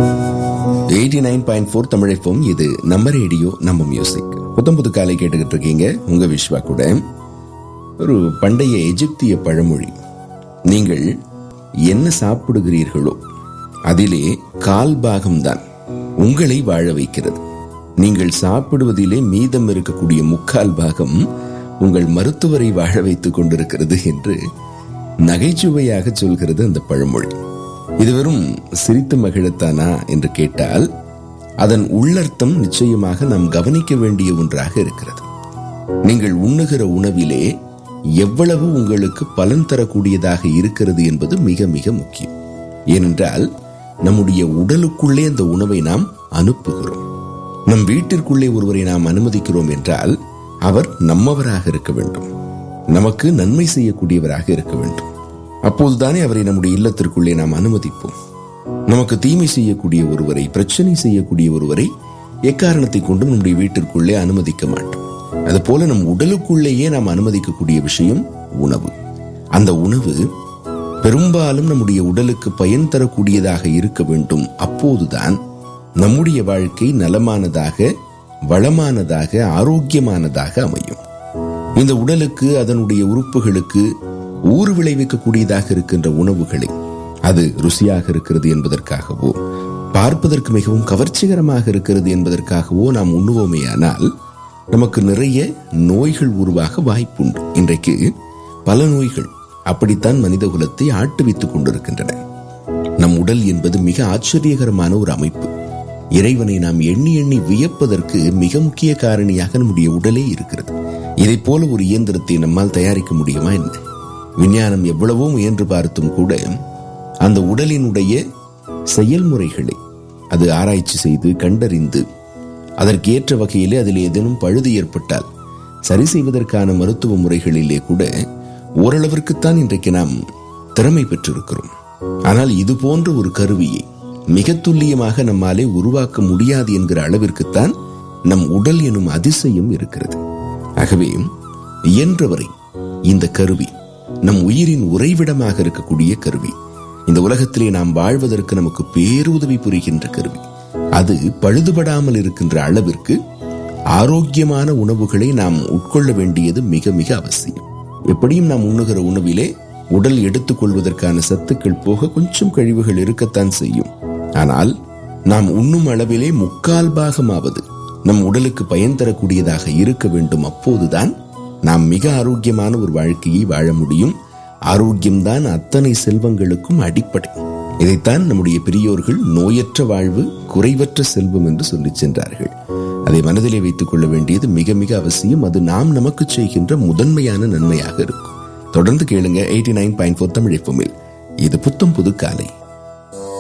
eighty nine point four தமிழைப்போம் இது நம்ம ரேடியோ நம்ம மியூசிக் புத்தம் புது காலை கேட்டுக்கிட்டு இருக்கீங்க உங்க விஸ்வா கூட ஒரு பண்டைய எகிப்திய பழமொழி நீங்கள் என்ன சாப்பிடுகிறீர்களோ அதிலே கால் பாகம்தான் உங்களை வாழ வைக்கிறது நீங்கள் சாப்பிடுவதிலே மீதம் இருக்கக்கூடிய முக்கால் பாகம் உங்கள் மருத்துவரை வாழ வைத்துக் கொண்டிருக்கிறது என்று நகைச்சுவையாக சொல்கிறது அந்த பழமொழி இது வெறும் சிரித்து மகிழத்தானா என்று கேட்டால் அதன் உள்ளர்த்தம் நிச்சயமாக நாம் கவனிக்க வேண்டிய ஒன்றாக இருக்கிறது நீங்கள் உண்ணுகிற உணவிலே எவ்வளவு உங்களுக்கு பலன் தரக்கூடியதாக இருக்கிறது என்பது மிக மிக முக்கியம் ஏனென்றால் நம்முடைய உடலுக்குள்ளே அந்த உணவை நாம் அனுப்புகிறோம் நம் வீட்டிற்குள்ளே ஒருவரை நாம் அனுமதிக்கிறோம் என்றால் அவர் நம்மவராக இருக்க வேண்டும் நமக்கு நன்மை செய்யக்கூடியவராக இருக்க வேண்டும் அப்போதுதானே அவரை நம்முடைய இல்லத்திற்குள்ளே நாம் அனுமதிப்போம் நமக்கு தீமை செய்யக்கூடிய ஒருவரை பிரச்சனை செய்யக்கூடிய ஒருவரை எக்காரணத்தை கொண்டும் நம்முடைய வீட்டிற்குள்ளே அனுமதிக்க மாட்டோம் அதுபோல நம் உடலுக்குள்ளேயே நாம் அனுமதிக்கக்கூடிய விஷயம் உணவு அந்த உணவு பெரும்பாலும் நம்முடைய உடலுக்கு பயன் தரக்கூடியதாக இருக்க வேண்டும் அப்போதுதான் நம்முடைய வாழ்க்கை நலமானதாக வளமானதாக ஆரோக்கியமானதாக அமையும் இந்த உடலுக்கு அதனுடைய உறுப்புகளுக்கு ஊறு விளைவிக்கக்கூடியதாக இருக்கின்ற உணவுகளை அது ருசியாக இருக்கிறது என்பதற்காகவோ பார்ப்பதற்கு மிகவும் கவர்ச்சிகரமாக இருக்கிறது என்பதற்காகவோ நாம் உண்ணுவோமேயானால் நமக்கு நிறைய நோய்கள் உருவாக வாய்ப்புண்டு இன்றைக்கு பல நோய்கள் அப்படித்தான் மனித குலத்தை ஆட்டுவித்துக் கொண்டிருக்கின்றன நம் உடல் என்பது மிக ஆச்சரியகரமான ஒரு அமைப்பு இறைவனை நாம் எண்ணி எண்ணி வியப்பதற்கு மிக முக்கிய காரணியாக நம்முடைய உடலே இருக்கிறது இதை போல ஒரு இயந்திரத்தை நம்மால் தயாரிக்க முடியுமா என்ன விஞ்ஞானம் எவ்வளவோ முயன்று பார்த்தும் கூட அந்த உடலினுடைய செயல்முறைகளை அது ஆராய்ச்சி செய்து கண்டறிந்து அதற்கு ஏற்ற வகையிலே அதில் ஏதேனும் பழுது ஏற்பட்டால் சரி செய்வதற்கான மருத்துவ முறைகளிலே கூட ஓரளவிற்குத்தான் இன்றைக்கு நாம் திறமை பெற்றிருக்கிறோம் ஆனால் இது போன்ற ஒரு கருவியை மிக துல்லியமாக நம்மாலே உருவாக்க முடியாது என்கிற அளவிற்குத்தான் நம் உடல் எனும் அதிசயம் இருக்கிறது ஆகவே இயன்றவரை இந்த கருவி நம் உயிரின் உறைவிடமாக இருக்கக்கூடிய கருவி இந்த உலகத்திலே நாம் வாழ்வதற்கு நமக்கு பேருதவி புரிகின்ற கருவி அது பழுதுபடாமல் இருக்கின்ற அளவிற்கு ஆரோக்கியமான உணவுகளை நாம் உட்கொள்ள வேண்டியது மிக மிக அவசியம் எப்படியும் நாம் உண்ணுகிற உணவிலே உடல் எடுத்துக்கொள்வதற்கான சத்துக்கள் போக கொஞ்சம் கழிவுகள் இருக்கத்தான் செய்யும் ஆனால் நாம் உண்ணும் அளவிலே முக்கால் பாகமாவது நம் உடலுக்கு பயன் தரக்கூடியதாக இருக்க வேண்டும் அப்போதுதான் நாம் மிக ஆரோக்கியமான ஒரு வாழ்க்கையை வாழ முடியும் ஆரோக்கியம்தான் அத்தனை செல்வங்களுக்கும் அடிப்படை இதைத்தான் நம்முடைய பெரியோர்கள் நோயற்ற வாழ்வு குறைவற்ற செல்வம் என்று சொல்லிச் சென்றார்கள் அதை மனதிலே வைத்துக் கொள்ள வேண்டியது மிக மிக அவசியம் அது நாம் நமக்கு செய்கின்ற முதன்மையான நன்மையாக இருக்கும் தொடர்ந்து கேளுங்க எயிட்டி நைன் பாயிண்ட் ஃபோர் தமிழ் இது புத்தம் புது காலை